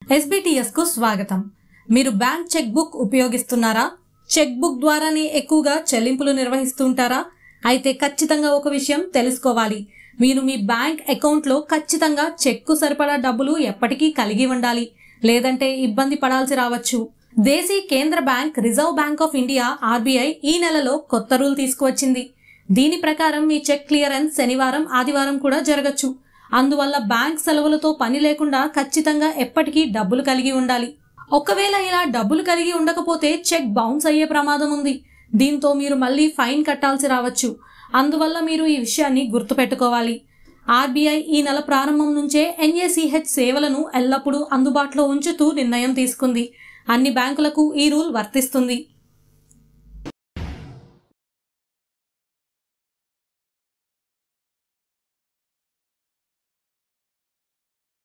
SBTS కు స్వాగతం మీరు బ్యాంక్ చెక్ బుక్ ఉపయోగిస్తున్నారా చెక్ బుక్ ద్వారానే ఎక్కువగా చెల్లింపులు నిర్వహిస్తుంటారా అయితే ఖచ్చితంగా ఒక విషయం తెలుసుకోవాలి మీరు మీ బ్యాంక్ అకౌంట్లో ఖచ్చితంగా చెక్కు సరిపడా డబ్బులు ఎప్పటికీ కలిగి ఉండాలి లేదంటే ఇబ్బంది పడాల్సి రావచ్చు దేశీ కేంద్ర bank Reserve Bank of India RBI ఈ నెలలో కొత్త రూల్ తీసుకువచ్చింది దీని ప్రకారం మీ చెక్ క్లియరెన్స్ శనివారం ఆదివారం కూడా జరగచ్చు అందువల్ల బ్యాంక్ సెలవులతో పని లేకుండా ఖచ్చితంగా ఎప్పటికీ డబ్బులు కలిగి ఉండాలి ఒకవేళ ఇలా డబ్బులు కలిగి ఉండకపోతే చెక్ బౌన్స్ అయ్యే ప్రమాదం ఉంది దీంతో మీరు మళ్ళీ ఫైన్ కట్టాల్సి రావచ్చు అందువల్ల మీరు ఈ విషయాన్ని గుర్తుపెట్టుకోవాలి ఆర్బీఐ ఈ నెల ప్రారంభం నుంచే ఎన్ఏసిహెచ్ సేవలను ఎల్లప్పుడూ అందుబాటులో ఉంచుతూ నిర్ణయం తీసుకుంది అన్ని బ్యాంకులకు ఈ రూల్ వర్తిస్తుంది